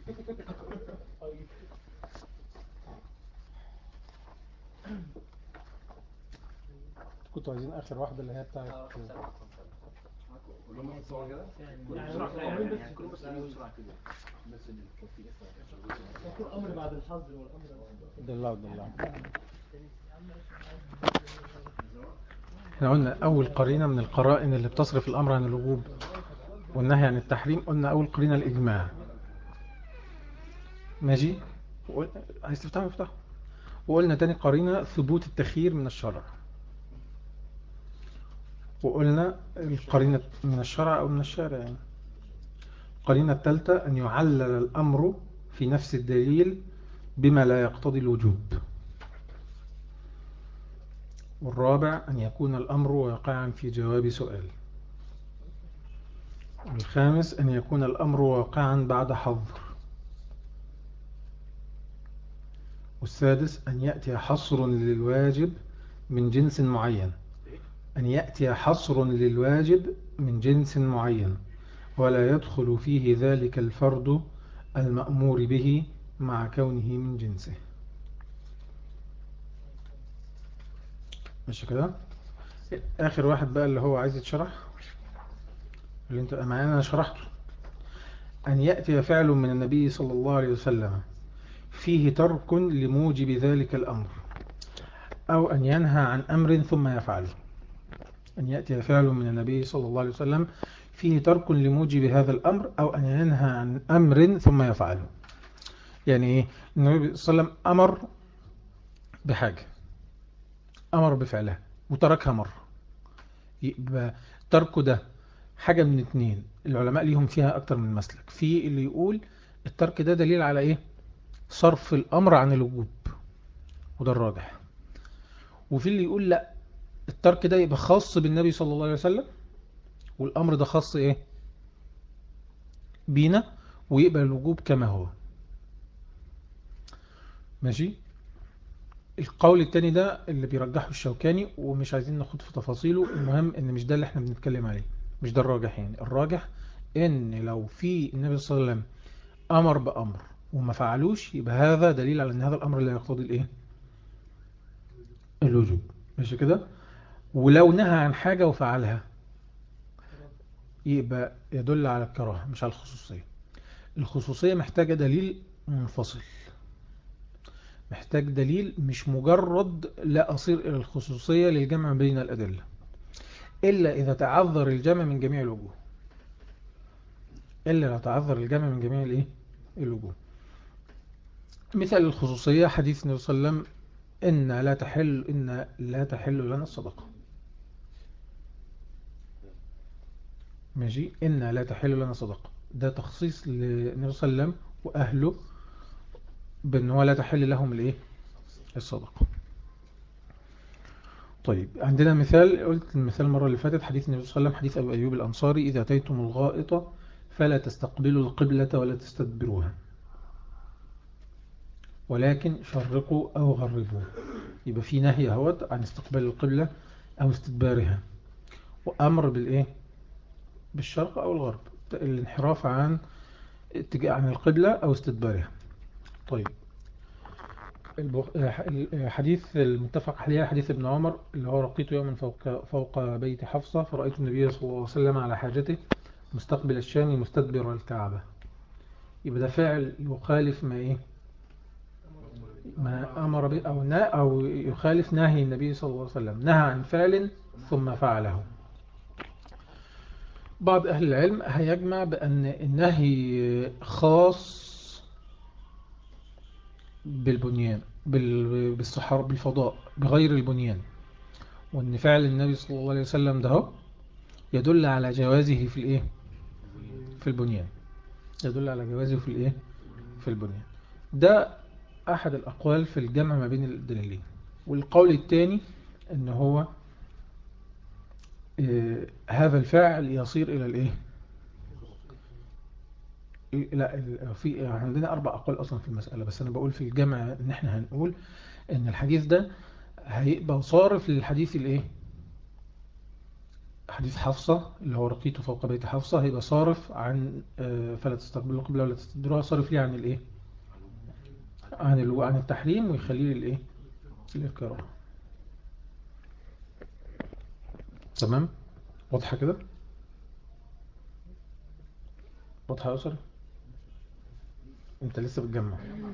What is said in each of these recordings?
كنتوا عايزين اخر واحدة اللي هي بتاعت الامر بعد الحظر والامر دلعوا دلعوا احنا قلنا اول قرينة من القرائن اللي بتصرف الامر عن الوجوب والنهي عن التحريم قلنا اول قرينة الاجماع ماشي وقل- عايز تفتحه افتحه وقلنا تاني قرينة ثبوت التخيير من الشرع وقلنا القرينة من الشرع او من الشارع يعني القرينة الثالثة ان يعلل الامر في نفس الدليل بما لا يقتضي الوجوب والرابع أن يكون الأمر واقعا في جواب سؤال والخامس أن يكون الأمر واقعا بعد حظر والسادس أن يأتي حصر للواجب من جنس معين أن يأتي حصر للواجب من جنس معين ولا يدخل فيه ذلك الفرد المأمور به مع كونه من جنسه ماشي كده آخر واحد بقى اللي هو عايز يتشرح اللي انت معانا أنا شرحته أن يأتي فعل من النبي صلى الله عليه وسلم فيه ترك لموجب ذلك الأمر أو أن ينهى عن أمر ثم يفعله أن يأتي فعل من النبي صلى الله عليه وسلم فيه ترك لموجب هذا الأمر أو أن ينهى عن أمر ثم يفعله يعني إيه النبي صلى الله عليه وسلم أمر بحاجة أمر بفعلها وتركها مرة يبقى تركه ده حاجة من اتنين العلماء ليهم فيها أكتر من مسلك في اللي يقول الترك ده دليل على إيه صرف الأمر عن الوجوب وده الراجح وفي اللي يقول لا الترك ده يبقى خاص بالنبي صلى الله عليه وسلم والأمر ده خاص إيه بينا ويقبل الوجوب كما هو ماشي القول التاني ده اللي بيرجحه الشوكاني ومش عايزين ناخد في تفاصيله المهم ان مش ده اللي احنا بنتكلم عليه مش ده الراجح يعني الراجح ان لو في النبي صلى الله عليه وسلم امر بامر وما فعلوش يبقى هذا دليل على ان هذا الامر لا يقتضي الايه الوجوب ماشي كده ولو نهى عن حاجة وفعلها يبقى يدل على الكراهة مش على الخصوصية الخصوصية محتاجة دليل منفصل محتاج دليل مش مجرد لا أصير إلى الخصوصية للجمع بين الأدلة إلا إذا تعذر الجمع من جميع الوجوه إلا لو تعذر الجمع من جميع الإيه؟ الوجوه مثال الخصوصية حديث النبي صلى الله عليه وسلم إن لا تحل إن لا تحل لنا الصدقة ماشي إن لا تحل لنا صدقة ده تخصيص للنبي صلى الله عليه وسلم وأهله بأن هو لا تحل لهم الإيه الصدقة طيب عندنا مثال قلت المثال المرة اللي فاتت حديث النبي صلى الله عليه وسلم حديث أبو أيوب الأنصاري إذا أتيتم الغائط فلا تستقبلوا القبلة ولا تستدبروها ولكن شرقوا أو غربوا يبقى في نهي اهوت عن استقبال القبلة أو استدبارها وأمر بالإيه بالشرق أو الغرب الانحراف عن اتجاه عن القبلة أو استدبارها طيب الحديث المتفق عليه حديث ابن عمر اللي هو رقيت يوما فوق, فوق بيت حفصة فرأيت النبي صلى الله عليه وسلم على حاجته مستقبل الشام مستدبر الكعبة يبقى ده فعل يخالف ما ايه ما أمر به أو, نا أو يخالف نهي النبي صلى الله عليه وسلم نهى عن فعل ثم فعله بعض أهل العلم هيجمع بأن النهي خاص بالبنيان بالصحراء بالفضاء بغير البنيان وأن فعل النبي صلى الله عليه وسلم ده يدل على جوازه في الإيه في البنيان يدل على جوازه في الإيه في البنيان ده أحد الأقوال في الجمع ما بين الدليلين والقول الثاني أن هو إيه هذا الفعل يصير إلى الإيه لا في عندنا أربع أقوال أصلا في المسألة بس أنا بقول في الجمع إن إحنا هنقول إن الحديث ده هيبقى صارف للحديث الإيه حديث حفصة اللي هو رقيته فوق بيت حفصة هيبقى صارف عن آه، فلا تستقبلوا القبلة ولا تستدبروها صارف ليه عن الايه عن ال- عن التحريم ويخليه للايه للكراهه تمام واضحة كده واضحة يا أسر انت لسه بتجمع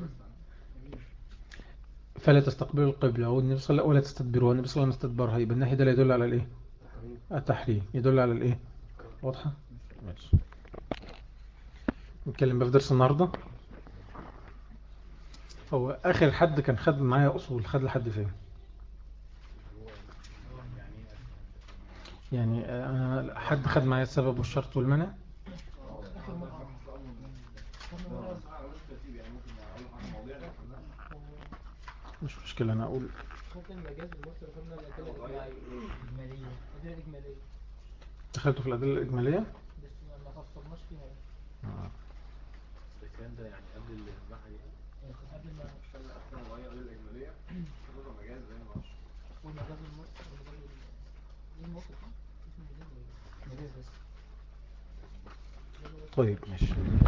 فلا تستقبلوا القبلة والنبي صلى الله ولا تستدبروها النبي صلى الله عليه وسلم استدبرها يبقى النهي ده لا يدل على الايه التحريم يدل على الايه واضحة ماشي نتكلم بقى في درس النهاردة هو آخر حد كان خد معايا أصول خد لحد فين يعني آه، أنا حد خد معايا السبب والشرط والمنع مش مشكلة أنا أقول ممكن مجاز المصدر قلنا الأدلة الإجمالية الأدلة الإجمالية دخلته في الأدلة الإجمالية بس ما ما فصلناش فيها يعني. آه. الكلام ده يعني قبل البحر يعني قبل ما احسن مغير قبل الاجماليه خدوا مجاز زي ما معرفش والمجاز المصدر والمجاز ال- ايه الموقف ده؟ اسمه مجاز ولا إيه؟ مجاز بس طيب ماشي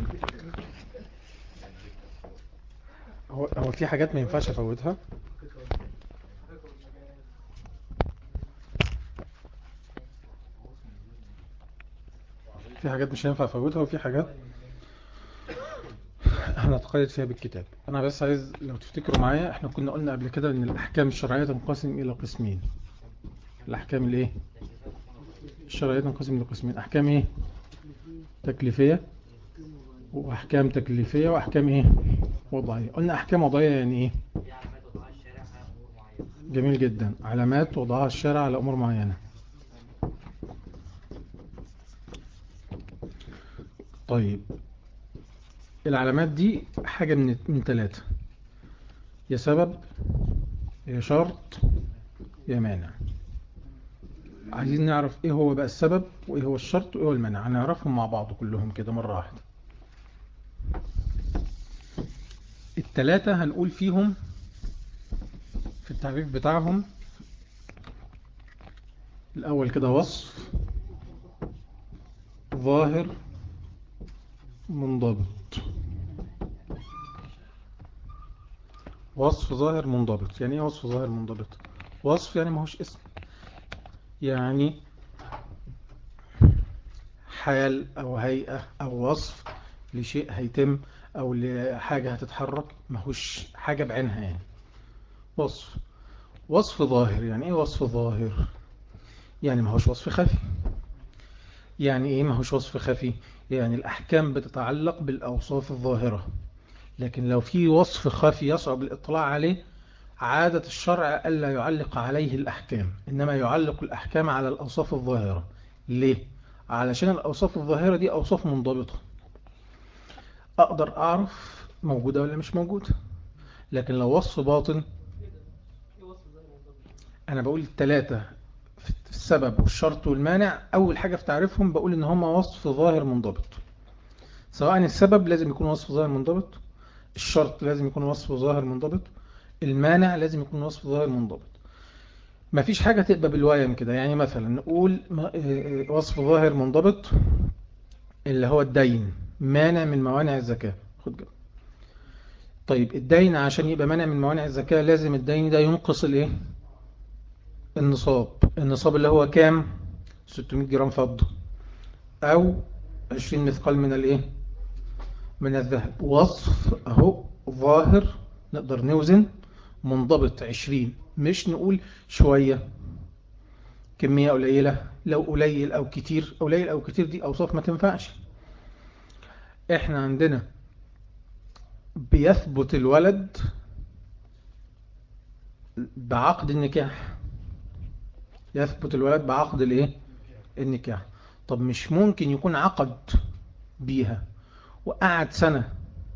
هو هو في حاجات ما ينفعش أفوتها في حاجات مش هينفع أفوتها وفي حاجات هنتقيد فيها بالكتاب أنا بس عايز لو تفتكروا معايا احنا كنا قلنا قبل كده إن الأحكام الشرعية تنقسم إلى قسمين الأحكام الإيه؟ الشرعية تنقسم إلى قسمين أحكام إيه؟ تكليفية وأحكام تكليفية وأحكام إيه؟ وضعية قلنا أحكام وضعية يعني إيه؟ جميل جدا علامات وضعها الشارع على أمور معينة طيب العلامات دي حاجة من من ثلاثة يا سبب يا شرط يا مانع عايزين نعرف ايه هو بقى السبب وايه هو الشرط وايه هو المانع هنعرفهم مع بعض كلهم كده مرة واحدة التلاتة هنقول فيهم في التعريف بتاعهم الأول كده وصف ظاهر منضبط وصف ظاهر منضبط يعني ايه وصف ظاهر منضبط وصف يعني ما هوش اسم يعني حال او هيئة او وصف لشيء هيتم او لحاجة هتتحرك ما هوش حاجة بعينها يعني وصف وصف ظاهر يعني ايه وصف ظاهر يعني ما هوش وصف خفي يعني ايه ما هوش وصف خفي يعني الأحكام بتتعلق بالأوصاف الظاهرة لكن لو في وصف خفي يصعب الاطلاع عليه عادة الشرع ألا يعلق عليه الأحكام إنما يعلق الأحكام على الأوصاف الظاهرة ليه؟ علشان الأوصاف الظاهرة دي أوصاف منضبطة أقدر أعرف موجودة ولا مش موجودة لكن لو وصف باطن ايه وصف زي المنضبط أنا بقول الثلاثة في السبب والشرط والمانع أول حاجة في تعريفهم بقول إن هما وصف ظاهر منضبط سواء السبب لازم يكون وصف ظاهر منضبط الشرط لازم يكون وصف ظاهر منضبط المانع لازم يكون وصف ظاهر منضبط ما فيش حاجة تبقى بالويم كده يعني مثلا نقول ما- آه، وصف ظاهر منضبط اللي هو الدين مانع من موانع الزكاة خد جنب. طيب الدين عشان يبقى مانع من موانع الزكاة لازم الدين ده ينقص الايه النصاب النصاب اللي هو كام 600 جرام فضة او 20 مثقال من الايه من الذهب وصف اهو ظاهر نقدر نوزن منضبط 20 مش نقول شوية كمية قليلة لو قليل او كتير قليل او كتير دي اوصاف ما تنفعش احنا عندنا بيثبت الولد بعقد النكاح يثبت الولد بعقد الايه النكاح طب مش ممكن يكون عقد بيها وقعد سنة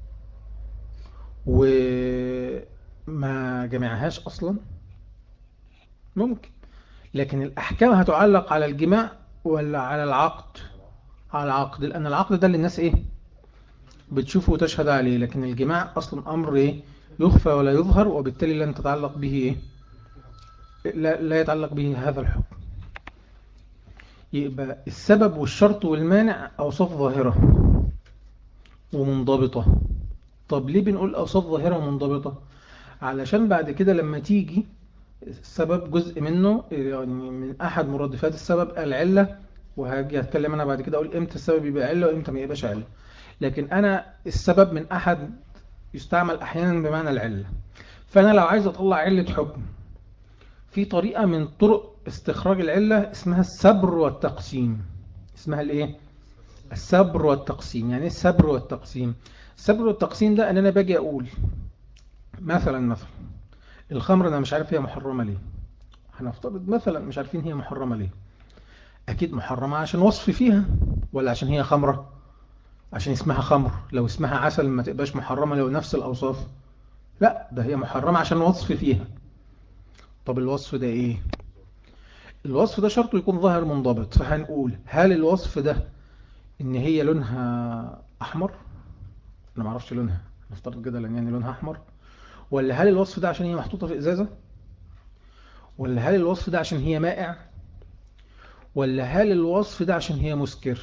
وما جمعهاش اصلا ممكن لكن الاحكام هتعلق على الجماع ولا على العقد على العقد لان العقد ده اللي الناس ايه بتشوفه وتشهد عليه لكن الجماع اصلا امر ايه يخفى ولا يظهر وبالتالي لن تتعلق به ايه لا, لا يتعلق به هذا الحكم يبقى السبب والشرط والمانع أوصاف ظاهرة ومنضبطة طب ليه بنقول أوصاف ظاهرة ومنضبطة علشان بعد كده لما تيجي السبب جزء منه يعني من أحد مرادفات السبب العلة وهاجي أتكلم أنا بعد كده أقول إمتى السبب يبقى علة وإمتى ما يبقاش علة لكن أنا السبب من أحد يستعمل أحيانا بمعنى العلة فأنا لو عايز أطلع علة حكم في طريقة من طرق استخراج العلة اسمها السبر والتقسيم اسمها الايه السبر والتقسيم يعني ايه السبر والتقسيم السبر والتقسيم ده ان انا باجي اقول مثلا مثلا الخمر انا مش عارف هي محرمة ليه هنفترض مثلا مش عارفين هي محرمة ليه اكيد محرمة عشان وصف فيها ولا عشان هي خمرة عشان اسمها خمر لو اسمها عسل ما تبقاش محرمة لو نفس الاوصاف لا ده هي محرمة عشان وصف فيها طب الوصف ده ايه الوصف ده شرطه يكون ظاهر منضبط فهنقول هل الوصف ده ان هي لونها احمر انا ما اعرفش لونها نفترض كده لان يعني لونها احمر ولا هل الوصف ده عشان هي محطوطة في ازازة ولا هل الوصف ده عشان هي مائع ولا هل الوصف ده عشان هي مسكر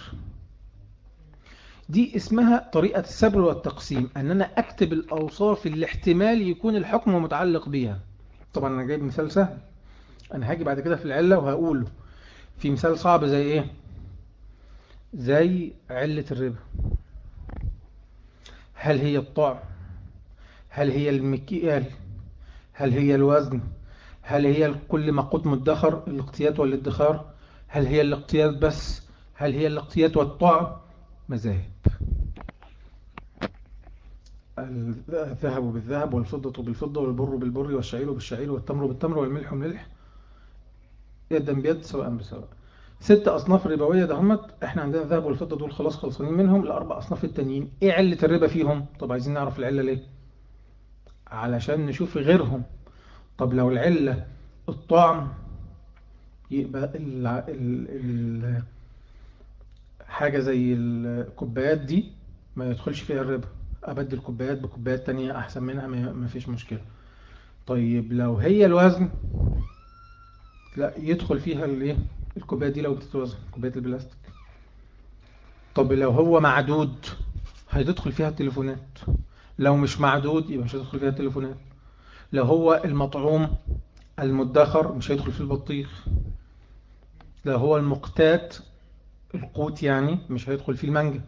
دي اسمها طريقة السبر والتقسيم ان انا اكتب الاوصاف اللي احتمال يكون الحكم متعلق بيها طبعا انا جايب مثال سهل انا هاجي بعد كده في العلة وهقوله في مثال صعب زي ايه زي علة الربا هل هي الطعم هل هي المكيال هل هي الوزن هل هي كل ما قد مدخر الاقتيات والادخار هل هي الاقتيات بس هل هي الاقتيات والطعم مذاهب الذهب بالذهب والفضة بالفضة والبر بالبر والشعير بالشعير والتمر بالتمر والملح بالملح يدا بيد سواء بسواء ست أصناف ربوية ده همت احنا عندنا الذهب والفضة دول خلاص خلصانين منهم الأربع أصناف التانيين ايه علة الربا فيهم طب عايزين نعرف العلة ليه علشان نشوف غيرهم طب لو العلة الطعم يبقى ال ال ال حاجة زي الكوبايات دي ما يدخلش فيها الربا أبدل كوبايات بكوبايات تانية أحسن منها ما فيش مشكلة طيب لو هي الوزن لا يدخل فيها الايه الكوبايات دي لو بتتوزن كوبايات البلاستيك طب لو هو معدود هيدخل فيها التليفونات لو مش معدود يبقى مش هيدخل فيها التليفونات لو هو المطعوم المدخر مش هيدخل فيه البطيخ لو هو المقتات القوت يعني مش هيدخل فيه المانجا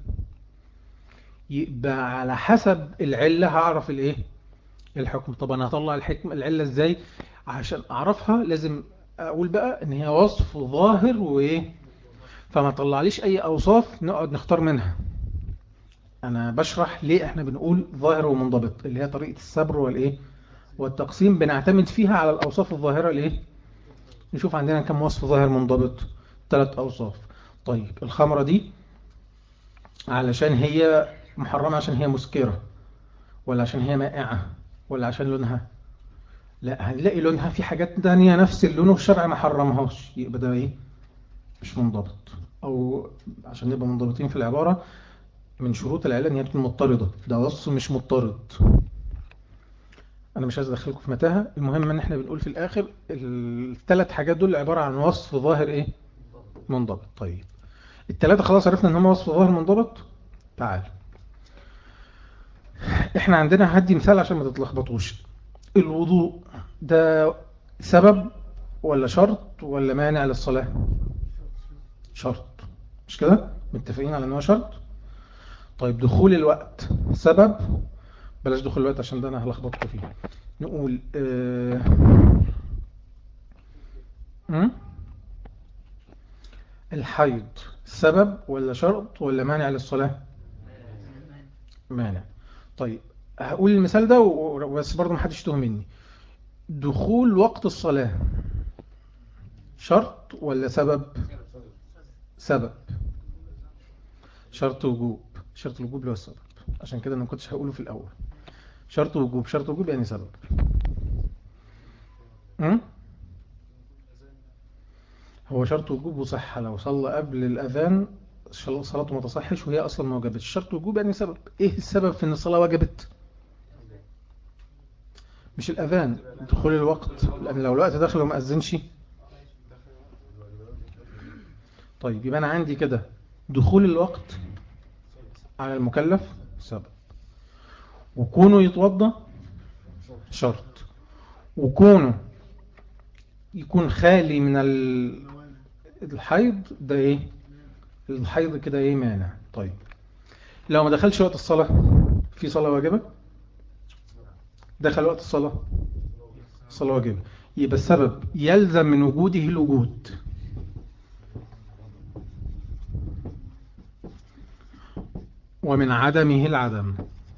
يبقى على حسب العلة هعرف الايه الحكم طب انا هطلع الحكم العلة ازاي عشان اعرفها لازم اقول بقى ان هي وصف ظاهر وايه فما طلعليش اي اوصاف نقعد نختار منها انا بشرح ليه احنا بنقول ظاهر ومنضبط اللي هي طريقة الصبر والايه والتقسيم بنعتمد فيها على الاوصاف الظاهرة الايه نشوف عندنا كم وصف ظاهر منضبط ثلاث اوصاف طيب الخمرة دي علشان هي محرمة عشان هي مسكرة ولا عشان هي مائعة ولا عشان لونها لا هنلاقي لونها في حاجات تانية نفس اللون والشرع ما حرمهاش يبقى ده ايه مش منضبط او عشان نبقى منضبطين في العبارة من شروط العلة ان هي تكون مضطردة ده وصف مش مضطرد انا مش عايز ادخلكم في متاهة المهم ان احنا بنقول في الاخر الثلاث حاجات دول عبارة عن وصف ظاهر ايه منضبط طيب الثلاثة خلاص عرفنا ان هم وصف ظاهر منضبط تعال احنا عندنا هدي مثال عشان ما تتلخبطوش الوضوء ده سبب ولا شرط ولا مانع للصلاة شرط مش كده متفقين على انه شرط طيب دخول الوقت سبب بلاش دخول الوقت عشان ده انا هلخبطكم فيه نقول اه الحيض سبب ولا شرط ولا مانع للصلاة مانع طيب هقول المثال ده بس برضه ما حدش يتوه مني دخول وقت الصلاة شرط ولا سبب سبب شرط وجوب شرط الوجوب اللي هو السبب عشان كده انا ما كنتش هقوله في الاول شرط وجوب شرط وجوب يعني سبب م? هو شرط وجوب وصحة لو صلى قبل الأذان صلاته ما تصحش وهي أصلا ما وجبتش شرط وجوب يعني سبب إيه السبب في أن الصلاة وجبت مش الأذان دخول الوقت لأن لو الوقت دخل وما أذنش طيب يبقى أنا عندي كده دخول الوقت على المكلف سبب وكونه يتوضى شرط وكونه يكون خالي من ال- الحيض ده ايه الحيض كده ايه مانع طيب لو ما دخلش وقت الصلاة في صلاة واجبة دخل وقت الصلاة صلاة واجبة يبقى السبب يلزم من وجوده الوجود ومن عدمه العدم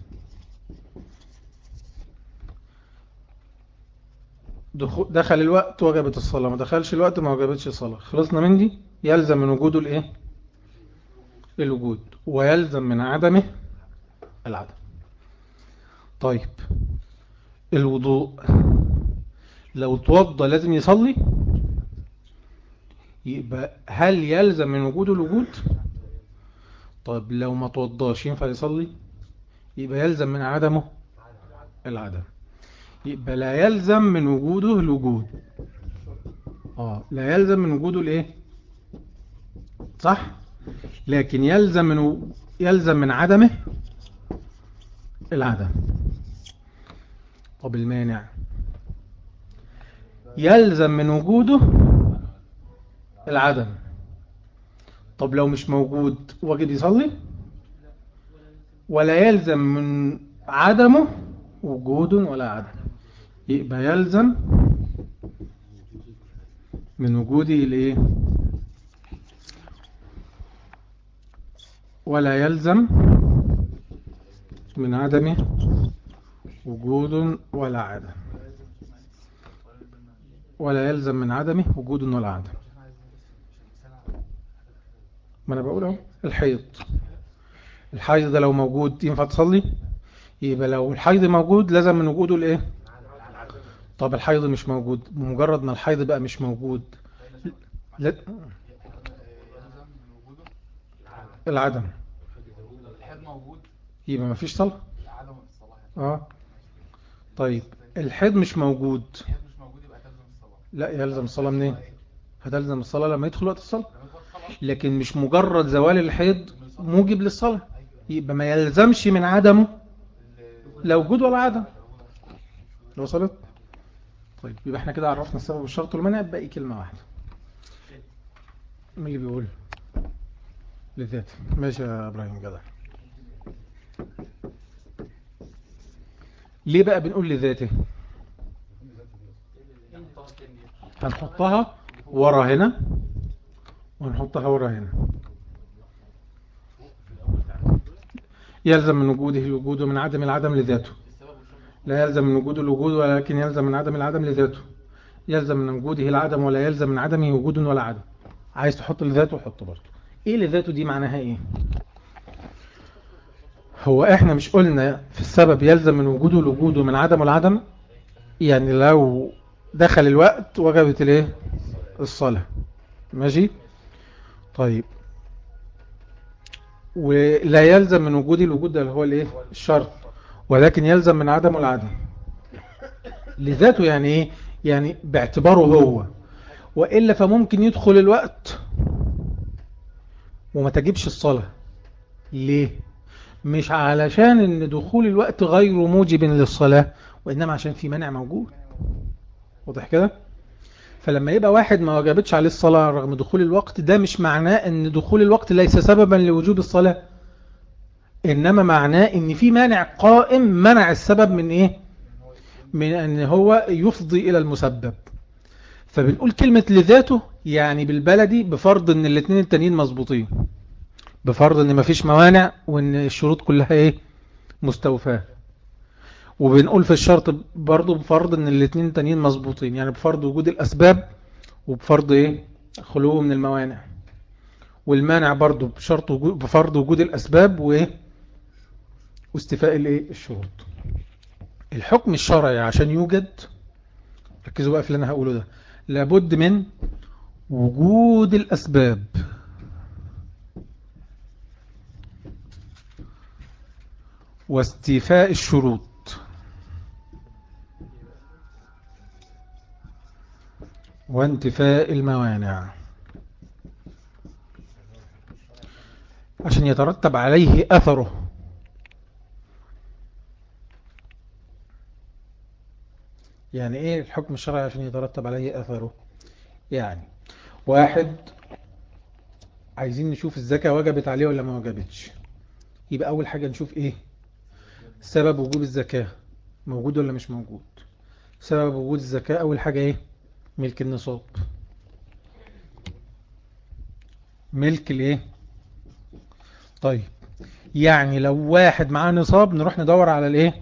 دخو- دخل الوقت وجبت الصلاة ما دخلش الوقت ما وجبتش الصلاة خلصنا من دي يلزم من وجوده الايه الوجود ويلزم من عدمه العدم طيب الوضوء لو توضى لازم يصلي يبقى هل يلزم من وجوده الوجود طيب لو ما توضاش ينفع يصلي يبقى يلزم من عدمه العدم يبقى لا يلزم من وجوده الوجود اه لا يلزم من وجوده الايه صح لكن يلزم من و... يلزم من عدمه العدم طب المانع يلزم من وجوده العدم طب لو مش موجود واجد يصلي ولا يلزم من عدمه وجود ولا عدم يبقى يلزم من وجوده الايه ولا يلزم من عدمه وجود ولا عدم ولا يلزم من عدمه وجود ولا عدم ما انا بقول اهو الحيض الحيض ده لو موجود ينفع تصلي يبقى لو الحيض موجود لازم من وجوده الايه طب الحيض مش موجود بمجرد ما الحيض بقى مش موجود لا يلزم من وجوده العدم الحيض موجود يبقى ما فيش صلاة عدم الصلاة اه طيب الحيض مش موجود الحيض مش موجود يبقى تلزم الصلاة لا يلزم الصلاة منين هتلزم الصلاة لما يدخل وقت الصلاة لما يدخل الصلاة لكن مش مجرد زوال الحيض موجب للصلاة يبقى ما يلزمش من عدمه لا وجود ولا عدم وصلت طيب يبقى احنا كده عرفنا السبب والشرط والمنع باقي كلمة واحدة مين اللي بيقول لذات ماشي يا ابراهيم جدع ليه بقى بنقول لذاته هنحطها ورا هنا ونحطها ورا هنا يلزم من وجوده الوجود ومن عدم العدم لذاته لا يلزم من وجود الوجود ولكن يلزم من عدم العدم لذاته يلزم من وجوده العدم ولا يلزم من عدمه وجود ولا عدم عايز تحط لذاته حط برضه ايه لذاته دي معناها ايه هو احنا مش قلنا في السبب يلزم من وجوده الوجود ومن عدم العدم يعني لو دخل الوقت وجبت الايه الصلاة ماشي طيب ولا يلزم من وجود الوجود ده اللي هو الايه الشرط ولكن يلزم من عدم العدم لذاته يعني ايه يعني باعتباره هو وإلا فممكن يدخل الوقت وما تجيبش الصلاة ليه مش علشان ان دخول الوقت غير موجب للصلاة وإنما عشان في منع موجود واضح كده فلما يبقى واحد ما وجبتش عليه الصلاة رغم دخول الوقت ده مش معناه ان دخول الوقت ليس سببا لوجوب الصلاة انما معناه ان في مانع قائم منع السبب من ايه من ان هو يفضي الى المسبب فبنقول كلمة لذاته يعني بالبلدي بفرض ان الاثنين التانيين مظبوطين بفرض ان مفيش موانع وان الشروط كلها ايه مستوفاه وبنقول في الشرط برضو بفرض ان الاثنين التانيين مظبوطين يعني بفرض وجود الاسباب وبفرض ايه خلوه من الموانع والمانع برضو بشرط وجود بفرض وجود الاسباب وايه واستيفاء الايه الشروط الحكم الشرعي عشان يوجد ركزوا بقى في اللي انا هقوله ده لابد من وجود الاسباب واستيفاء الشروط وانتفاء الموانع عشان يترتب عليه أثره يعني ايه الحكم الشرعي عشان يترتب عليه أثره يعني واحد عايزين نشوف الزكاة وجبت عليه ولا ما وجبتش يبقى أول حاجة نشوف ايه سبب وجوب الزكاة موجود ولا مش موجود سبب وجود الزكاة أول حاجة ايه ملك النصاب ملك الايه طيب يعني لو واحد معاه نصاب نروح ندور على الايه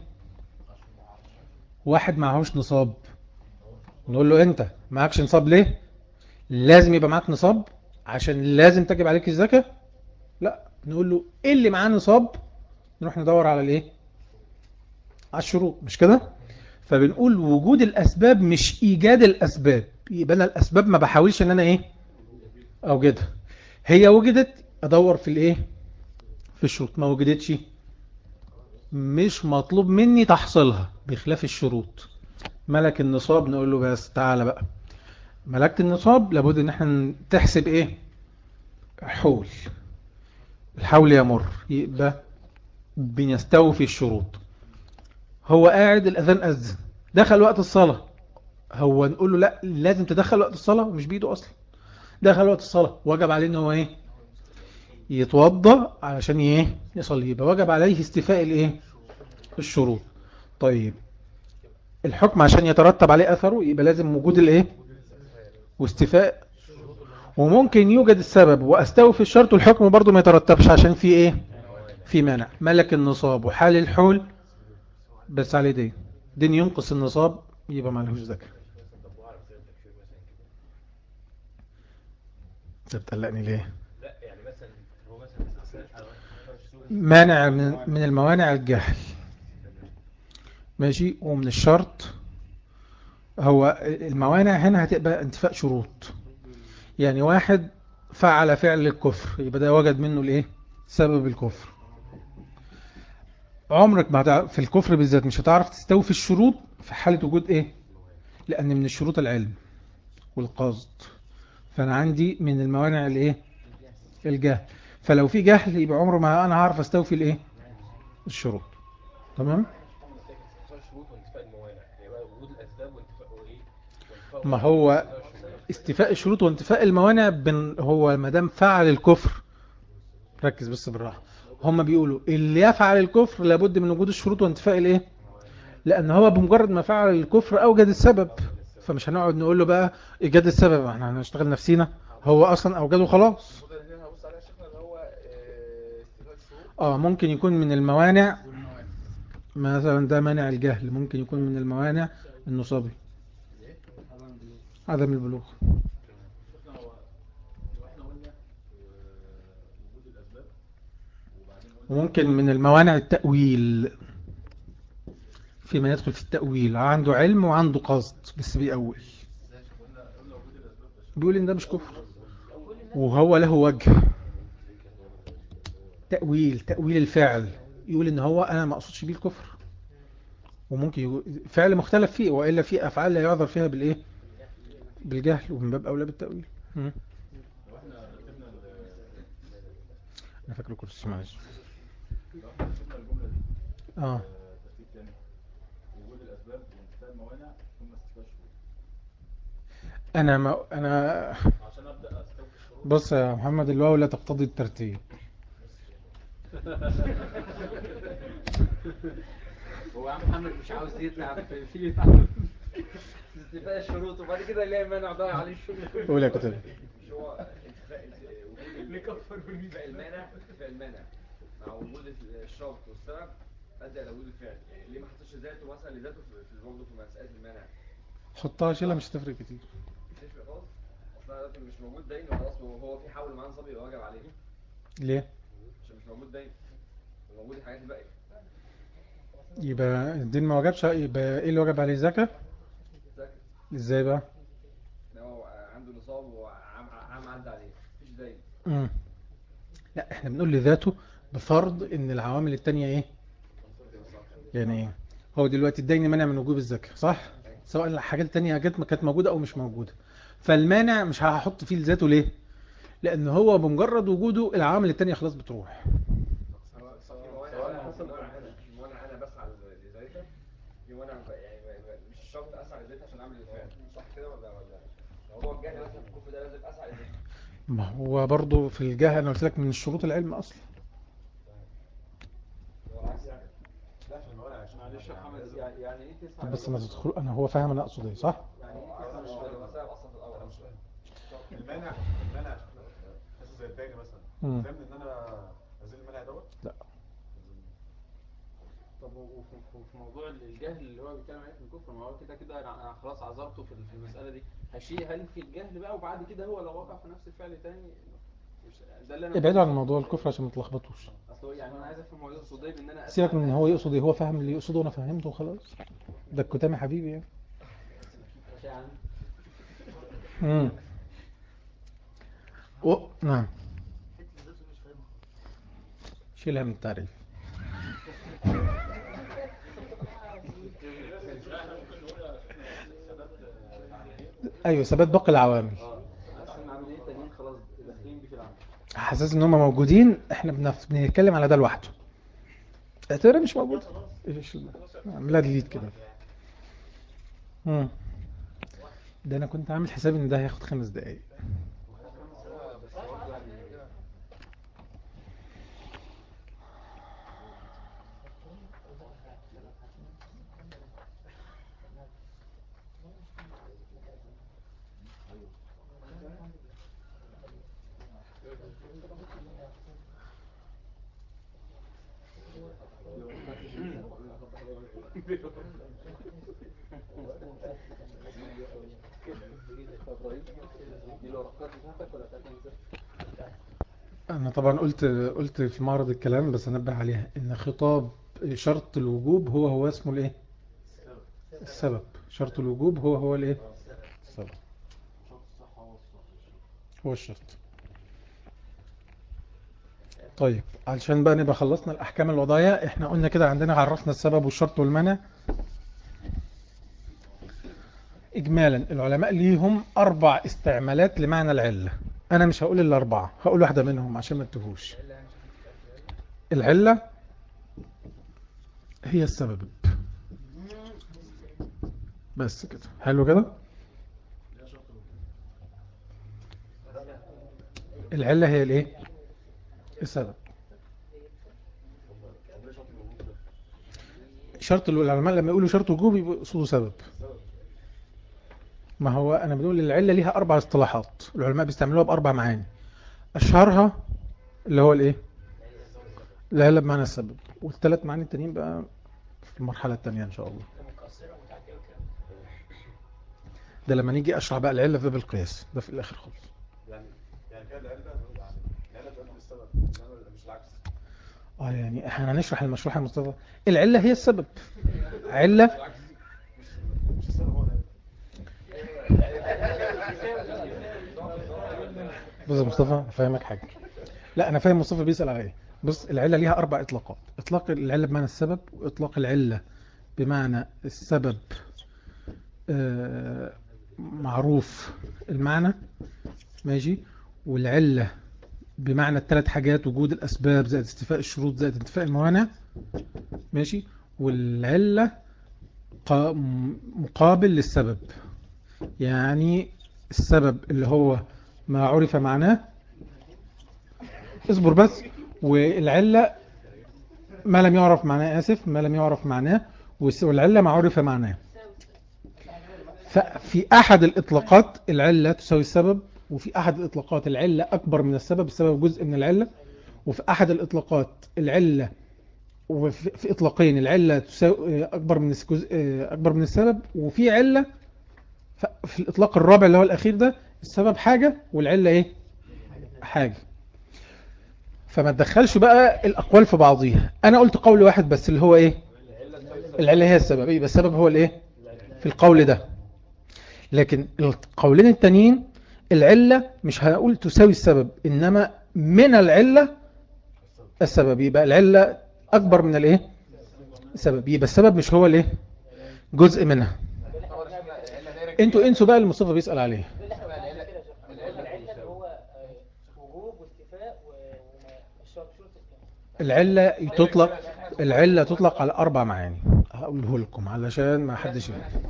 واحد معهوش نصاب نقول له انت معكش نصاب ليه لازم يبقى معاك نصاب عشان لازم تجب عليك الزكاة لا نقول له ايه اللي معاه نصاب نروح ندور على الايه على الشروط مش كده فبنقول وجود الاسباب مش ايجاد الاسباب يبقى انا الاسباب ما بحاولش ان انا ايه اوجدها هي وجدت ادور في الايه في الشروط ما وجدتش مش مطلوب مني تحصيلها بخلاف الشروط ملك النصاب نقول له بس تعالى بقى ملكت النصاب لابد ان احنا تحسب ايه حول الحول يمر يبقى بنستوفي الشروط هو قاعد الاذان اذن دخل وقت الصلاة هو نقول له لا لازم تدخل وقت الصلاة مش بيده اصلا دخل وقت الصلاة وجب عليه ان هو ايه يتوضى علشان ايه يصلي يبقى وجب عليه استيفاء الايه الشروط طيب الحكم عشان يترتب عليه اثره يبقى لازم وجود الايه واستيفاء وممكن يوجد السبب واستوفي الشرط والحكم برضو ما يترتبش عشان في ايه في مانع ملك النصاب وحال الحول بس عليه دين دين ينقص النصاب يبقى ما لهوش زكاه انت بتقلقني ليه لا يعني مثلا هو مثلا مانع من من الموانع الجهل ماشي ومن الشرط هو الموانع هنا هتبقى انتفاء شروط يعني واحد فعل فعل الكفر يبقى ده وجد منه الايه سبب الكفر عمرك ما هتع- في الكفر بالذات مش هتعرف تستوفي الشروط في حالة وجود ايه لان من الشروط العلم والقصد فانا عندي من الموانع الايه الجهل فلو في جهل يبقى عمره ما انا هعرف استوفي الايه الشروط تمام انتفاء الشروط وانتفاء الموانع يبقى وجود الاسباب وانتفاء وايه وانتفاء ما هو وانتفاء الشروط. استيفاء الشروط وانتفاء الموانع بن هو ما دام فعل الكفر ركز بس بالراحه هم بيقولوا اللي يفعل الكفر لابد من وجود الشروط وانتفاء الايه لان هو بمجرد ما فعل الكفر اوجد السبب فمش هنقعد نقول له بقى ايجاد السبب احنا هنشتغل نفسينا هو اصلا اوجده خلاص النقطة اللي أنا هبص عليها يا شيخنا اللي هو آه، استيفاء الشروط اه ممكن يكون من الموانع والموانع مثلا ده مانع الجهل ممكن يكون من الموانع النصابي عدم البلوغ شفنا هو لو احنا قلنا آه، وجود الأسباب وبعدين قلنا وممكن من الموانع التأويل فيما يدخل في التأويل عنده علم وعنده قصد بس بيأول قلنا قلنا وجود الأسباب بس بيقول ان ده مش كفر وهو له وجه تأويل تأويل الفعل يقول ان هو انا ما اقصدش بيه الكفر وممكن يقول فعل مختلف فيه وإلا في أفعال لا يعذر فيها بالإيه بالجهل ومن باب أولى بالتأويل مم. لو احنا رتبنا ال- أنا فاكر كرسي معلش لو احنا رتبنا الجملة دي اه آه، ترتيب تاني وجود الأسباب وانتفاء الموانع ثم استيفاء الشروط أنا ما أنا عشان أبدأ أستوفي الشروط بص يا محمد الواو لا تقتضي الترتيب هو يا عم محمد مش عاوز يتعب في في يتعب استيفاء الشروط وبعد كده يلاقي مانع ضايع عليه الشغل قول يا كتب مش هو انتفاء ال- وجود نكفر انتفاء المانع انتفاء المانع مع وجود الشرط والسبب أدى إلى وجود الفعل يعني ليه ما حطش ذاته مثلا لذاته في في برضه في مسألة المانع حطها شيلها مش هتفرق كتير تفرق خالص اصل أنا دلوقتي مش موجود دين وخلاص هو هو في حول معاه نصاب يبقى واجب عليه ليه عشان مش موجود دين وموجود الحاجات الباقية يبقى الدين ما وجبش يبقى ايه اللي وجب عليه الزكاة ساكت ازاي بقى ان هو عنده نصاب وعام عام عدى عليه مفيش دين مم. لا احنا بنقول لذاته بفرض ان العوامل التانية ايه يعني ايه هو دلوقتي الدين مانع من وجوب الزكاة صح سواء الحاجات التانية جت كانت موجودة او مش موجودة فالمانع مش هحط فيه لذاته ليه لان هو بمجرد وجوده العوامل التانية خلاص بتروح الموانع الموانع انا بسعى لذاتها في موانع ب- يعني ب- ب- مش شرط اسعى لذاتها عشان اعمل الفعل صح كده ولا ولا موضوع الجهل مثلا في الكفر ده لازم اسعى لذاتها ما هو برضو في الجهل انا قلت لك من الشروط العلم اصلا هو العكس يعني لا عشان الموانع عشان معلش يا محمد يعني يعني ايه تسعة طب بس ما تدخل انا هو فاهم انا اقصد ايه صح يعني ايه انا تسعة مش فاهم المسائل اصلا في الاول مش فاهم المانع المانع مثلا زي التاني مثلا مم. فاهم ان انا ازيل المانع دوت لا طب وفي في موضوع الجهل اللي هو بيتكلم عليه في الكفر ما هو كده كده انا أنا خلاص عذرته في في المسألة دي هشيل هل في الجهل بقى وبعد كده هو لو وقع في نفس الفعل تاني مش ده اللي انا ابعدوا عن موضوع الكفر عشان ما تلخبطوش اصل هو يعني انا عايز افهم هو يقصد ايه بان انا أسمع سيبك من ان هو الناس يقصد ايه هو فاهم اللي يقصده وانا فهمته وخلاص ده الكتامي حبيبي يعني ماشي عن- امم و... نعم شيلها من التعريف ايوه ثبات باقي العوامل اه اصل العملية التانيين خلاص داخلين بيه في العمل حاسس ان هم موجودين احنا بنف- بنتكلم على ده لوحده اعتبرها مش موجود ايش ال- اعملها ديليت كده مم. ده انا كنت عامل حسابي ان ده هياخد خمس دقايق بس برضه يعني دي الورقات بتاعتك ولا بتاعت انت؟ انا طبعا قلت قلت في معرض الكلام بس انبه عليها ان خطاب شرط الوجوب هو هو اسمه الايه السبب شرط الوجوب هو هو الايه السبب هو الشرط طيب علشان بقى نبقى خلصنا الاحكام الوضعيه احنا قلنا كده عندنا عرفنا السبب والشرط والمنع اجمالا العلماء ليهم اربع استعمالات لمعنى العله انا مش هقول الاربعه هقول واحده منهم عشان ما تتوهوش العله هي السبب بس كده حلو كده العله هي الايه السبب شرط العلماء لما يقولوا شرط وجوب يبقوا يقصدوا سبب ما هو انا بنقول العله ليها اربع اصطلاحات العلماء بيستعملوها باربع معاني اشهرها اللي هو الايه العله بمعنى السبب والثلاث معاني التانيين بقى في المرحله الثانيه ان شاء الله ده لما نيجي اشرح بقى العله في باب القياس ده في الاخر خالص يعني يعني كده العلة يعني العلة تؤدي للسبب انما مش العكس اه يعني احنا هنشرح المشروع يا مصطفى العله هي السبب عله مش السبب هو العلة بص يا مصطفى افهمك حاجه لا انا فاهم مصطفى بيسال على ايه بص العله ليها اربع اطلاقات اطلاق العله بمعنى السبب واطلاق العله بمعنى السبب آه، معروف المعنى ماشي والعله بمعنى الثلاث حاجات وجود الاسباب زائد استيفاء الشروط زائد انتفاء الموانع ماشي والعله قا- مقابل للسبب يعني السبب اللي هو ما عرف معناه اصبر بس والعلة ما لم يعرف معناه آسف ما لم يعرف معناه والس- والعلة ما عرف معناه ففي أحد الإطلاقات العلة تساوي السبب وفي أحد الإطلاقات العلة أكبر من السبب السبب جزء من العلة وفي أحد الإطلاقات العلة وفي في إطلاقين العلة تساوي أكبر من الجزء أكبر من السبب وفي علة ف- في الإطلاق الرابع اللي هو الأخير ده السبب حاجة والعلة إيه حاجة فما تدخلش بقى الأقوال في بعضيها أنا قلت قول واحد بس اللي هو إيه العلة هي السبب يبقى السبب هو الإيه في القول ده لكن القولين التانيين العلة مش هنقول تساوي السبب إنما من العلة السبب يبقى العلة أكبر من الإيه السبب يبقى السبب مش هو الإيه جزء منها انتوا انسوا بقى اللي مصطفى بيسأل عليه العلة تطلق العلة تطلق على أربع معاني هقوله لكم علشان ما حدش يفهم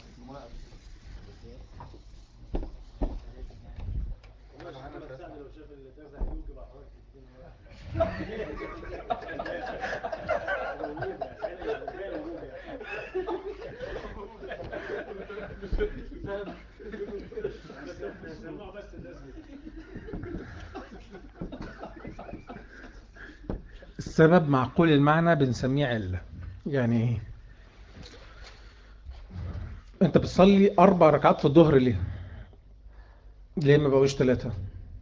السبب معقول المعنى بنسميه علة يعني ايه انت بتصلي اربع ركعات في الظهر ليه ليه ما بقوش ثلاثة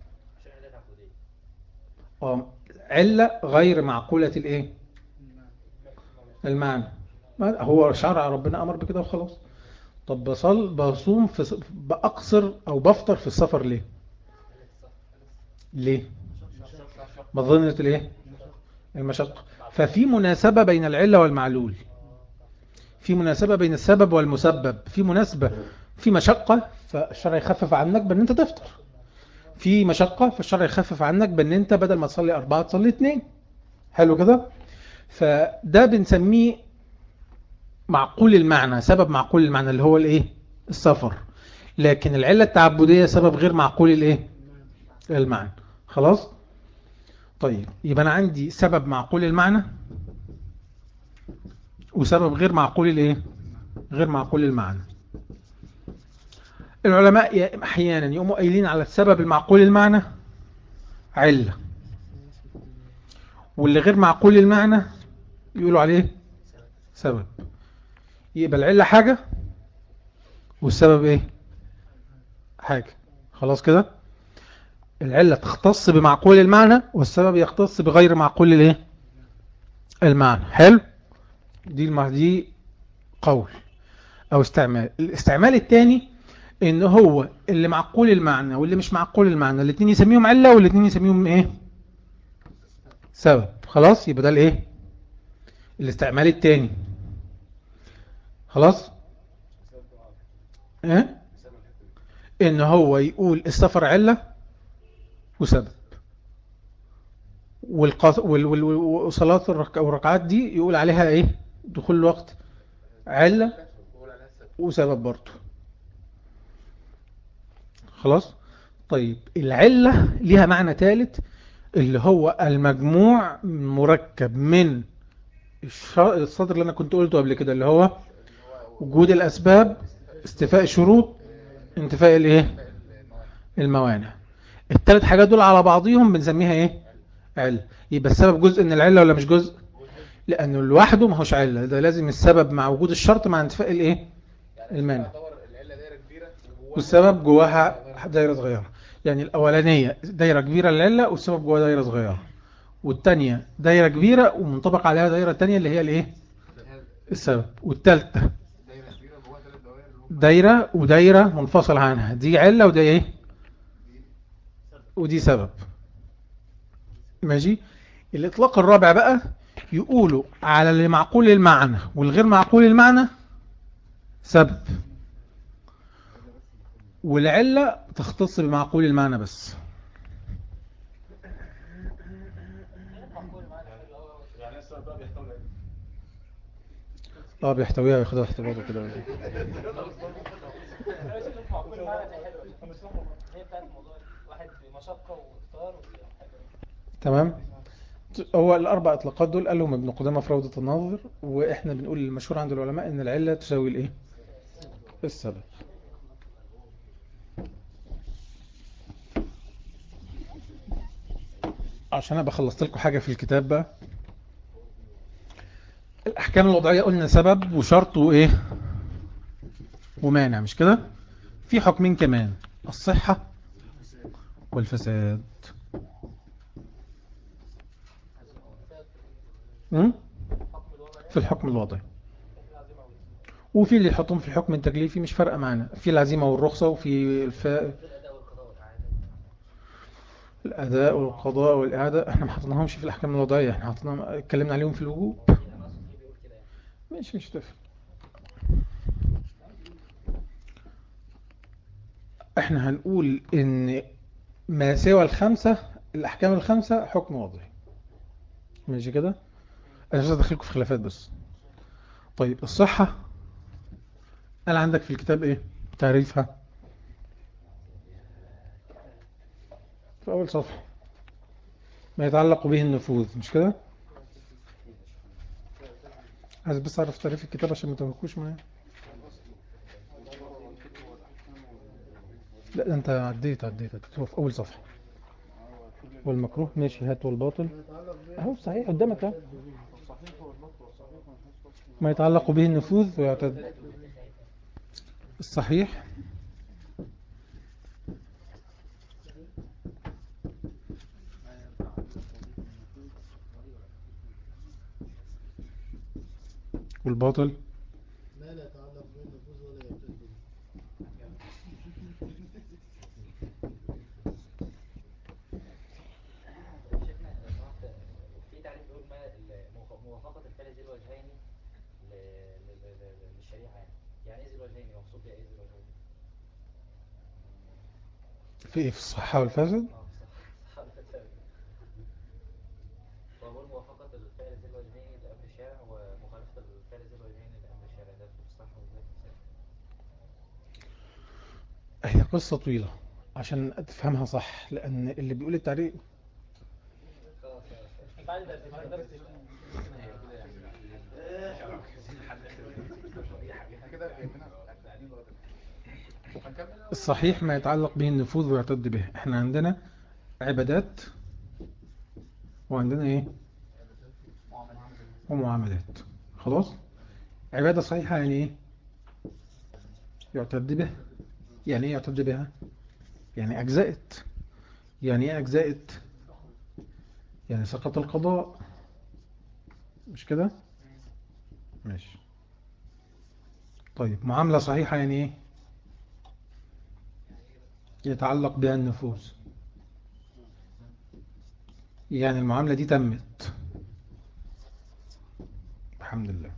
اه علة غير معقولة الايه المعنى ما- هو شرع ربنا امر بكده وخلاص طب بصل بصوم في ص- باقصر او بفطر في السفر ليه ليه مظنة الايه المشقة ففي مناسبة بين العلة والمعلول في مناسبة بين السبب والمسبب في مناسبة في مشقة فالشرع يخفف عنك بان انت تفطر في مشقة فالشرع يخفف عنك بان انت بدل ما تصلي اربعة تصلي اتنين حلو كده فده بنسميه معقول المعنى سبب معقول المعنى اللي هو الايه السفر لكن العلة التعبدية سبب غير معقول الايه المعنى خلاص طيب يبقى انا عندي سبب معقول المعنى وسبب غير معقول الايه غير معقول المعنى العلماء ي- احيانا يقوموا قايلين على السبب المعقول المعنى علة واللي غير معقول المعنى يقولوا عليه سبب يبقى العلة حاجة والسبب ايه حاجة خلاص كده العلة تختص بمعقول المعنى والسبب يختص بغير معقول الايه المعنى حلو دي المع... دي قول او استعمال الاستعمال الثاني ان هو اللي معقول المعنى واللي مش معقول المعنى الاثنين يسميهم علة والاثنين يسميهم ايه سبب خلاص يبقى ده الايه الاستعمال الثاني خلاص ايه ان هو يقول السفر علة وسبب والقص... وال... وال... وصلاة الرك... والركعات دي يقول عليها ايه دخول الوقت علة وسبب برضه خلاص طيب العلة ليها معنى ثالث اللي هو المجموع مركب من الش- الصدر اللي انا كنت قلته قبل كده اللي هو وجود الاسباب استفاء الشروط انتفاء الايه الموانع الثلاث حاجات دول على بعضهم بنسميها ايه علة يبقى السبب جزء من العلة ولا مش جزء لانه لوحده ما هوش علة ده لازم السبب مع وجود الشرط مع انتفاء الايه المانع تعتبر العله دايره كبيره وجواها والسبب جواها دايرة صغيرة يعني الأولانية دايرة كبيرة للعلة والسبب جواها دايرة صغيرة والتانية دايرة كبيرة ومنطبق عليها دايرة تانية اللي هي الايه السبب والتالتة دايره كبيره جواها ثلاث دوائر اللي هم دايرة ودايرة منفصل عنها دي علة وده ايه ودي سبب ماشي الإطلاق الرابع بقى يقولوا على اللي معقول المعنى والغير معقول المعنى سبب والعلة تختص بمعقول المعنى بس يعني السبب بقى بيحتوي على اه بيحتويها وياخدها احتباطه كده هي بتاعت الموضوع واحد بمشقة واختار تمام هو الأربع إطلاقات دول قالهم ابن قدامة في روضة الناظر وإحنا بنقول المشهور عند العلماء إن العلة تساوي الإيه السبب عشان أبقى خلصت لكم حاجة في الكتاب بقى الأحكام الوضعية قلنا سبب وشرط وإيه ومانع مش كده في حكمين كمان الصحة والفساد م? في الحكم الوضعي وفي اللي يحطهم في الحكم التكليفي مش فارقه معانا في العزيمة والرخصة وفي الف... الأداء والقضاء والإعادة احنا ما حطيناهمش في الأحكام الوضعية احنا حطيناهم اتكلمنا عليهم في الوجوب مش مش تفرق احنا هنقول ان ما سوى الخمسة الأحكام الخمسة حكم وضعي ماشي كده انا مش هدخلكم في خلافات بس طيب الصحة انا عندك في الكتاب ايه تعريفها في اول صفحة ما يتعلق به النفوذ مش كده عايز بس اعرف تعريف الكتاب عشان ما توهكوش معايا لا ده انت عديت عديت عديت هو في اول صفحة والمكروه ماشي هات والباطل اهو صحيح قدامك اهو ما يتعلق به النفوذ ويعتد الصحيح والباطل ما لا يتعلق به النفوذ ولا يعتد به شيخنا لو سمحت في تعريف بيقول ما ال- موافق- موافقة الفعل ذي الوجهين ل- ل- ل- ل- للشريعة يعني يعني ايه ذي الوجهين مقصود بيها ايه ذي الوجهين؟ في ايه في الصحة والفسد اه صح صح وبقول موافقة الفعل ذي الوجهين لأمر الشارع ومخالفة الفعل ذي الوجهين لأمر الشارع ده في الصح وده في الفساد هي قصة طويلة عشان تفهمها صح لأن اللي بيقول التعريف خلاص بعد ده بعد ده احنا كده جايبينها قاعدين لغايه دلوقتي. هنكمل الصحيح ما يتعلق به النفوذ ويعتد به احنا عندنا عبادات وعندنا ايه ومعاملات خلاص عبادة صحيحة يعني ايه يعتد به يعني ايه يعتد بها يعني اجزأت يعني ايه اجزأت يعني سقط القضاء مش كده ماشي طيب معاملة صحيحة يعني ايه يتعلق بها النفوذ يعني المعاملة دي تمت الحمد لله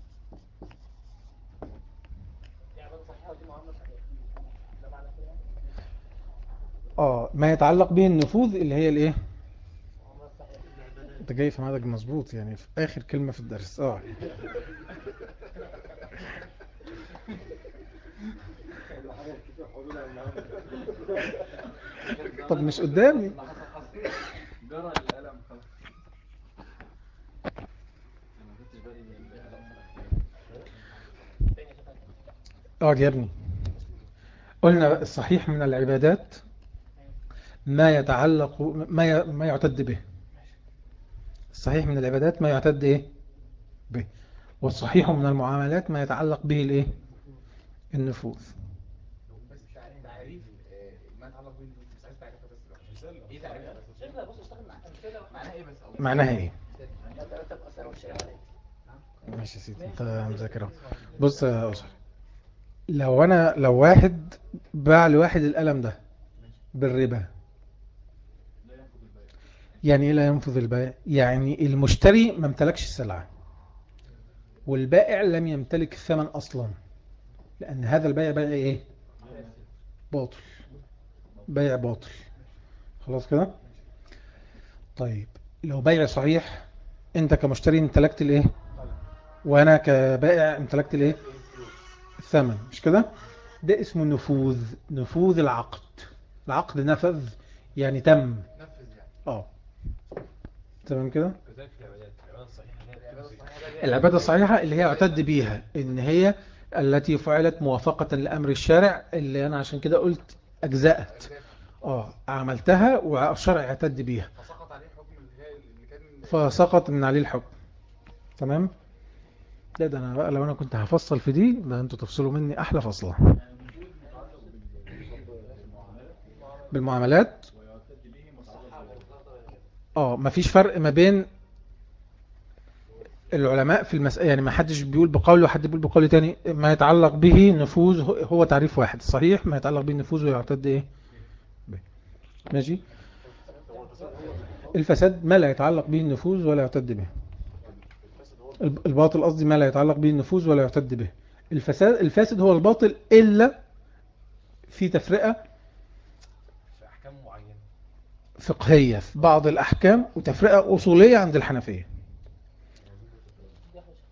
دي عبادة صحيحة ودي معاملة صحيحة ده معنى كده يعني؟ اه ما يتعلق به النفوذ اللي هي الايه معاملة صحيحة انت جاي في ميعادك مظبوط يعني في اخر كلمة في الدرس اه طب مش قدامي جرى القلم خلاص انا ما خدتش بالي من القلم تاني يا شيخنا اقعد يا ابني قلنا الصحيح من العبادات ما يتعلق ما ي- ما يعتد به الصحيح من العبادات ما يعتد ايه به والصحيح من المعاملات ما يتعلق به الايه النفوذ بس تعريف آه، ما يتعلق به النفوذ مش عايز تعريفها بس لوحدها. ايه تعريفها بس شيخنا بص اشتغل مع امثله معناها ايه بس او معناها ايه ترتب اثر الشريعه عليك ماشي يا سيدي انت مذاكرها بص يا أسر لو انا لو واحد باع لواحد القلم ده بالربا يعني ايه لا ينفذ البيع يعني المشتري ما امتلكش السلعة والبائع لم يمتلك الثمن اصلا لان هذا البيع بيع ايه باطل بيع باطل خلاص كده طيب لو بيع صحيح انت كمشتري امتلكت الايه وانا كبائع امتلكت الايه الثمن مش كده ده اسمه نفوذ نفوذ العقد العقد نفذ يعني تم نفذ يعني اه تمام كده كذلك في العبادات العبادة الصحيحة اللي هي العبادة بتمسك. الصحيحة ده العبادة الصحيحة اللي هي يعتد بيها ان هي التي فعلت موافقة لأمر الشارع اللي انا عشان كده قلت اجزأت اه عملتها والشرع يعتد بيها فسقط عليه حكم اللي هي اللي كان فسقط من عليه الحكم تمام لا ده انا بقى لو انا كنت هفصل في دي ده انتوا تفصلوا مني احلى فصلة بالمعاملات اه مفيش فرق ما بين العلماء في المسألة يعني ما حدش بيقول بقول وحد بيقول بقول تاني ما يتعلق به نفوذ هو- هو تعريف واحد صحيح ما يتعلق به النفوذ ويعتد ايه به. ماشي الفساد ما لا يتعلق به النفوذ ولا يعتد به الب- الباطل قصدي ما لا يتعلق به النفوذ ولا يعتد به الفساد الفاسد هو الباطل إلا في تفرقة في أحكام معينة فقهية في بعض الأحكام وتفرقة أصولية عند الحنفية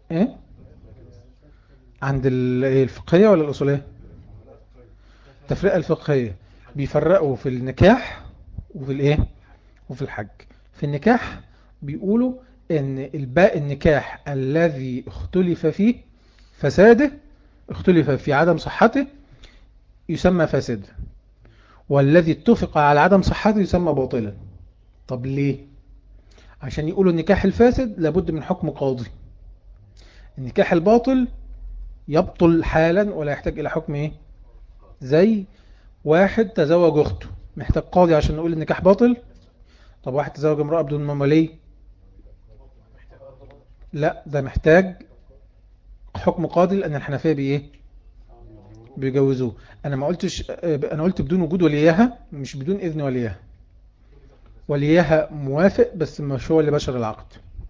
ايه عند ال- إيه، الفقهية ولا الأصولية التفرقة الفقهية بيفرقوا في النكاح وفي الايه وفي الحج في النكاح بيقولوا ان الباء النكاح الذي اختلف فيه فساده اختلف في عدم صحته يسمى فاسد والذي اتفق على عدم صحته يسمى باطلا طب ليه عشان يقولوا النكاح الفاسد لابد من حكم قاضي النكاح الباطل يبطل حالا ولا يحتاج الى حكم ايه زي واحد تزوج اخته محتاج قاضي عشان نقول النكاح باطل طب واحد تزوج امرأة بدون ممالية لا ده محتاج حكم قاضي لان الحنفية بايه بيجوزوه انا ما قلتش انا قلت بدون وجود وليها مش بدون اذن وليها وليها موافق بس مش هو اللي بشر العقد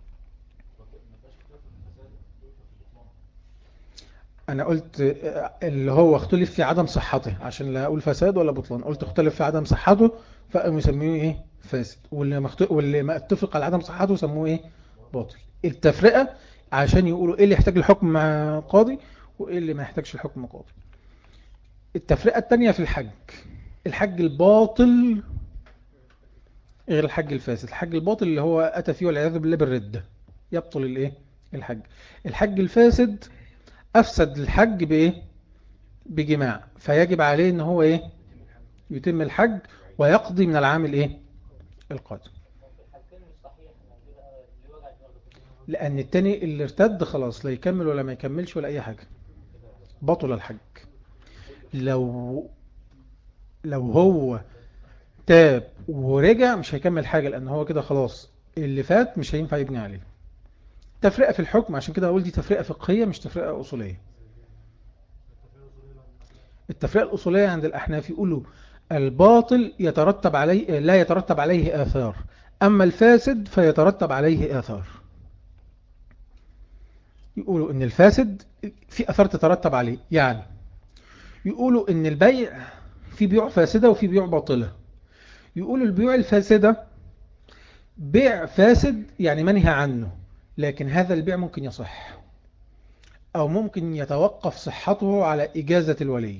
انا قلت اللي هو اختلف في عدم صحته عشان لا اقول فساد ولا بطلان قلت اختلف في عدم صحته فقاموا يسموه ايه فاسد واللي ما اخت- واللي ما اتفق على عدم صحته سموه ايه باطل التفرقه عشان يقولوا ايه اللي يحتاج الحكم مع قاضي وايه اللي ما يحتاجش الحكم مع قاضي التفرقه الثانيه في الحج الحج الباطل غير الحج الفاسد الحج الباطل اللي هو اتى فيه والعياذ بالله بالرده يبطل الايه الحج الحج الفاسد أفسد الحج بإيه؟ بجماع فيجب عليه ان هو إيه؟ يتم الحج ويقضي من العام الإيه؟ القادم في الحالتين مش صحيح يعني دي بقى اللي وجع دماغه لأن التاني اللي ارتد خلاص لا يكمل ولا ما يكملش ولا أي حاجة بطل الحج لو لو هو تاب ورجع مش هيكمل حاجة لأن هو كده خلاص اللي فات مش هينفع يبني عليه تفرقة في الحكم عشان كده أقول دي تفرقة فقهية مش تفرقة أصولية التفرقة الأصولية عند الأحناف يقولوا الباطل يترتب عليه لا يترتب عليه آثار أما الفاسد فيترتب عليه آثار يقولوا إن الفاسد في أثار تترتب عليه يعني يقولوا إن البيع في بيوع فاسدة وفي بيوع باطلة يقولوا البيوع الفاسدة بيع فاسد يعني منهى عنه لكن هذا البيع ممكن يصح أو ممكن يتوقف صحته على إجازة الولي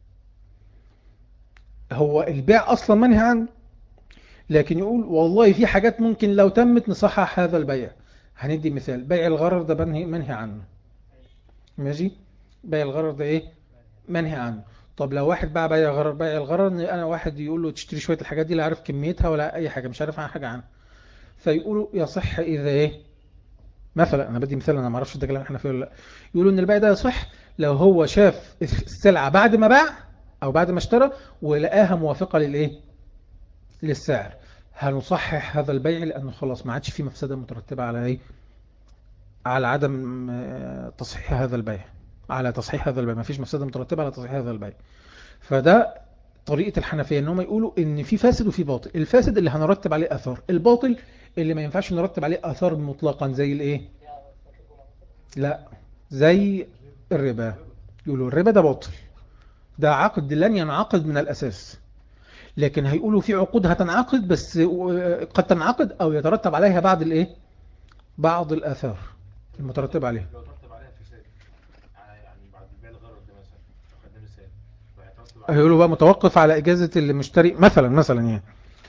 هو البيع أصلا منهى عنه لكن يقول والله في حاجات ممكن لو تمت نصحح هذا البيع هندي مثال بيع الغرر ده منهي, منهي عنه ماشي بيع الغرر ده ايه منهي عنه طب لو واحد باع بيع غرر بيع الغرر ان انا واحد يقول له تشتري شوية الحاجات دي لا عارف كميتها ولا اي حاجة مش عارف عنها حاجة عنها فيقولوا يصح اذا ايه مثلا انا بدي مثال انا ما اعرفش ده كلام احنا فيه ولا لا يقولوا ان البيع ده يصح لو هو شاف السلعة بعد ما باع او بعد ما اشترى ولقاها موافقة للايه للسعر هنصحح هذا البيع لانه خلاص ما عادش فيه مفسدة مترتبة على ايه على عدم آه، تصحيح هذا البيع على تصحيح هذا البيع ما فيش مفسدة مترتبة على تصحيح هذا البيع فده طريقة الحنفية ان هم يقولوا ان في فاسد وفي باطل الفاسد اللي هنرتب عليه اثار الباطل اللي ما ينفعش نرتب عليه اثار مطلقا زي الايه لا زي الربا يقولوا الربا ده باطل ده عقد لن ينعقد من الاساس لكن هيقولوا في عقود هتنعقد بس قد تنعقد او يترتب عليها بعض الايه بعض الاثار المترتبة عليها لو ترتب عليها فساد على- يعني بعد البيع الغرض ده مثلا لو خدنا مثال وهيترتب عليها هيقولوا بقى متوقف على إجازة المشتري مثلا مثلا يعني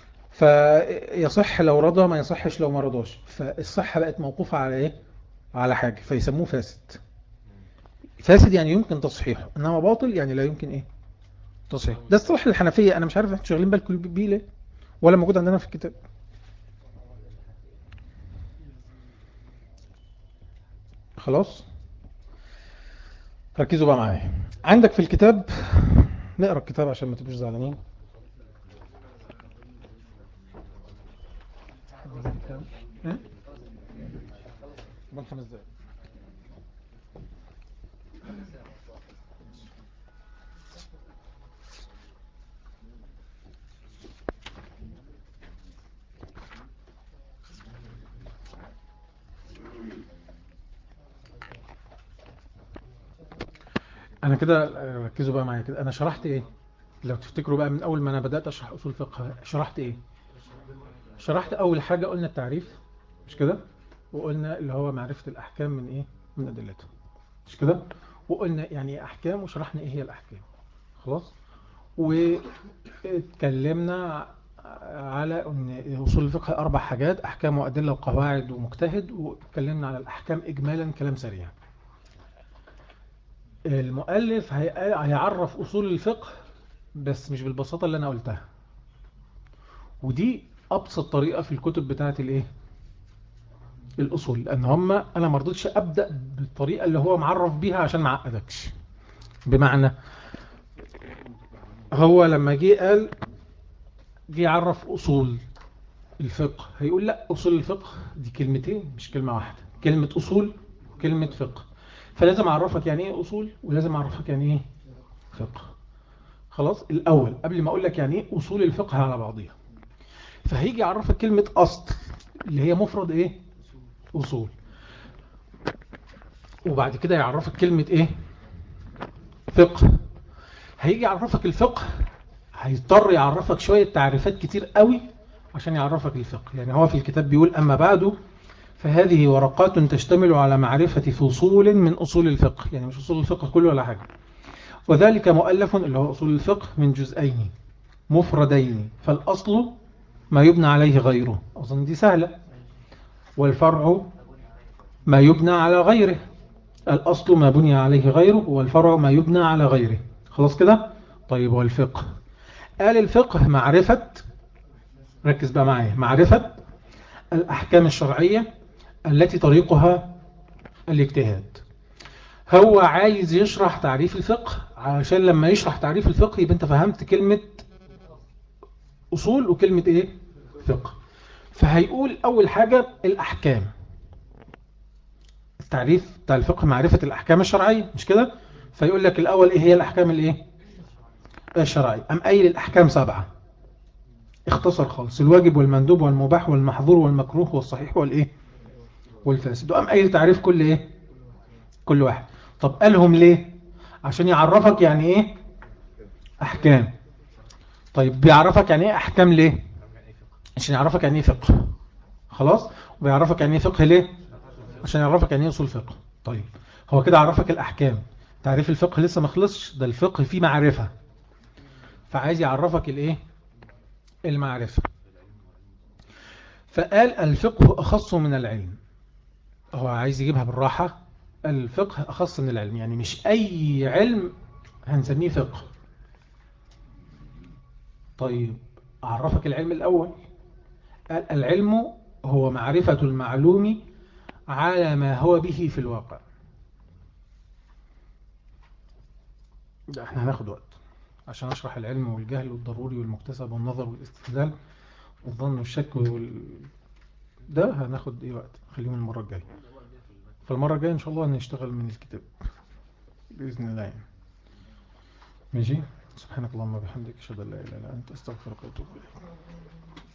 فيصح لو رضى ما يصحش لو ما رضاش فالصحة بقت موقوفة على إيه على حاجة فيسموه فاسد فاسد يعني يمكن تصحيحه إنما باطل يعني لا يمكن إيه تصحيحه ده الصلاح الحنفية أنا مش عارف احنا شغالين بالكم بيه ليه ولا موجود عندنا في الكتاب خلاص ركزوا بقى معايا عندك في الكتاب نقرا الكتاب عشان ما تبقوش زعلانين إيه؟ من خمس دقايق انا كده ركزوا بقى معايا كده انا شرحت ايه لو تفتكروا بقى من اول ما انا بدات اشرح اصول الفقه شرحت ايه شرحت اول حاجه قلنا التعريف مش كده وقلنا اللي هو معرفه الاحكام من ايه من أدلتها مش كده وقلنا يعني إيه أحكام وشرحنا إيه هي الأحكام خلاص واتكلمنا على ان اصول الفقه اربع حاجات احكام وادله وقواعد ومجتهد واتكلمنا على الاحكام اجمالا كلام سريع المؤلف هي- هيعرف اصول الفقه بس مش بالبساطه اللي انا قلتها ودي ابسط طريقه في الكتب بتاعه الايه الاصول لان هم انا ما رضيتش ابدا بالطريقه اللي هو معرف بيها عشان ما اعقدكش بمعنى هو لما جه قال جه يعرف أصول الفقه هيقول لا أصول الفقه دي كلمتين مش كلمة واحدة كلمة أصول وكلمة فقه فلازم أعرفك يعني إيه أصول ولازم أعرفك يعني إيه فقه خلاص الأول قبل ما أقول لك يعني إيه أصول الفقه على بعضها فهيجي يعرفك كلمة أصل اللي هي مفرد إيه أصول وبعد كده يعرفك كلمة إيه فقه هيجي يعرفك الفقه هيضطر يعرفك شوية تعريفات كتير قوي عشان يعرفك الفقه يعني هو في الكتاب بيقول أما بعد فهذه ورقات تشتمل على معرفة فصول من أصول الفقه يعني مش أصول الفقه كله ولا حاجة وذلك مؤلف اللي هو أصول الفقه من جزئين مفردين فالأصل ما يبنى عليه غيره أظن دي سهلة والفرع ما يبنى على غيره الأصل ما بني عليه غيره والفرع ما يبنى على غيره خلاص كده طيب والفقه قال الفقه معرفة ركز بقى معايا معرفة الأحكام الشرعية التي طريقها الاجتهاد هو عايز يشرح تعريف الفقه عشان لما يشرح تعريف الفقه يبقى انت فهمت كلمة أصول وكلمة ايه فقه فهيقول أول حاجة الأحكام التعريف بتاع الفقه معرفة الأحكام الشرعية مش كده فيقول لك الأول إيه هي الأحكام الإيه الشرعية أم قايل الأحكام سبعة اختصر خالص الواجب والمندوب والمباح والمحظور والمكروه والصحيح والإيه والفاسد وأم قايل تعريف كل إيه كل واحد طب قالهم ليه عشان يعرفك يعني إيه أحكام طيب بيعرفك يعني إيه أحكام ليه عشان يعرفك يعني إيه فقه خلاص وبيعرفك يعني إيه فقه ليه عشان يعرفك يعني ايه اصول فقه طيب هو كده عرفك الاحكام تعريف الفقه لسه ما خلصش ده الفقه فيه معرفة فعايز يعرفك الايه المعرفة فقال الفقه اخص من العلم هو عايز يجيبها بالراحة الفقه اخص من العلم يعني مش اي علم هنسميه فقه طيب اعرفك العلم الاول قال العلم هو معرفة المعلوم على ما هو به في الواقع ده احنا هناخد وقت عشان اشرح العلم والجهل والضروري والمكتسب والنظر والاستدلال والظن والشك وال... ده هناخد ايه وقت خليهم المرة الجاية فالمرة الجاية ان شاء الله نشتغل من الكتاب بإذن الله يعني. ماشي سبحانك اللهم وبحمدك اشهد ان لا اله الا انت استغفرك واتوب اليك